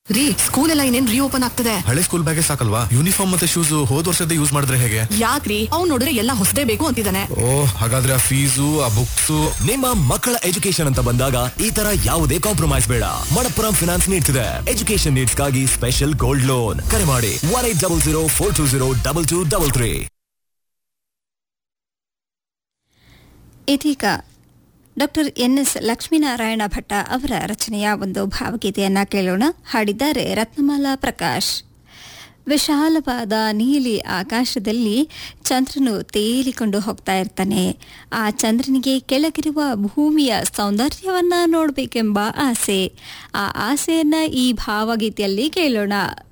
ರೀ ಸ್ಕೂಲ್ ಎಲ್ಲ ಇನ್ನೇನ್ ರೀಓಪನ್ ಆಗ್ತದೆ ಹಳೆ ಸ್ಕೂಲ್ ಬ್ಯಾಗೇ ಸಾಕಲ್ವಾ ಯೂನಿಫಾರ್ಮ್ ಮತ್ತೆ ಶೂಸ್ ಹೋದ್ ವರ್ಷದ ಯೂಸ್ ಮಾಡಿದ್ರೆ ಹೇಗೆ ಯಾಕ್ರಿ ಅವ್ನ್ ನೋಡಿದ್ರೆ ಎಲ್ಲ ಹೊಸದೇ ಬೇಕು ಅಂತಿದ್ದಾನೆ ಓ ಹಾಗಾದ್ರೆ ಆ ಫೀಸು ಆ ಬುಕ್ಸ್ ನಿಮ್ಮ ಮಕ್ಕಳ ಎಜುಕೇಶನ್ ಅಂತ ಬಂದಾಗ ಈ ತರ ಯಾವುದೇ ಕಾಂಪ್ರಮೈಸ್ ಬೇಡ ಮಣಪ್ಪುರಂ ಫಿನಾನ್ಸ್ ನೀಡ್ತಿದೆ ಎಜುಕೇಶನ್ ನೀಡ್ಸ್ ಗಾಗಿ ಸ್ಪೆಷಲ್ ಗೋಲ್ಡ್ ಲೋನ್ ಕರೆ ಮಾಡಿ one eight double zero four two zero double two double three ಇದೀಗ doctor N S Lakshminarayana Bhatta ಅವರ ರಚನೆಯ ಒಂದು ಭಾವಗೀತೆಯನ್ನ ಕೇಳೋಣ ಹಾಡಿದ್ದಾರೆ ರತ್ನಮಾಲಾ ಪ್ರಕಾಶ್ ವಿಶಾಲವಾದ ನೀಲಿ ಆಕಾಶದಲ್ಲಿ ಚಂದ್ರನು ತೇಲಿಕೊಂಡು ಹೋಗ್ತಾ ಇರ್ತಾನೆ ಆ ಚಂದ್ರನಿಗೆ ಕೆಳಗಿರುವ ಭೂಮಿಯ ಸೌಂದರ್ಯವನ್ನ ನೋಡಬೇಕೆಂಬ ಆಸೆ ಆ ಆಸೆಯನ್ನ ಈ ಭಾವಗೀತೆಯಲ್ಲಿ ಕೇಳೋಣ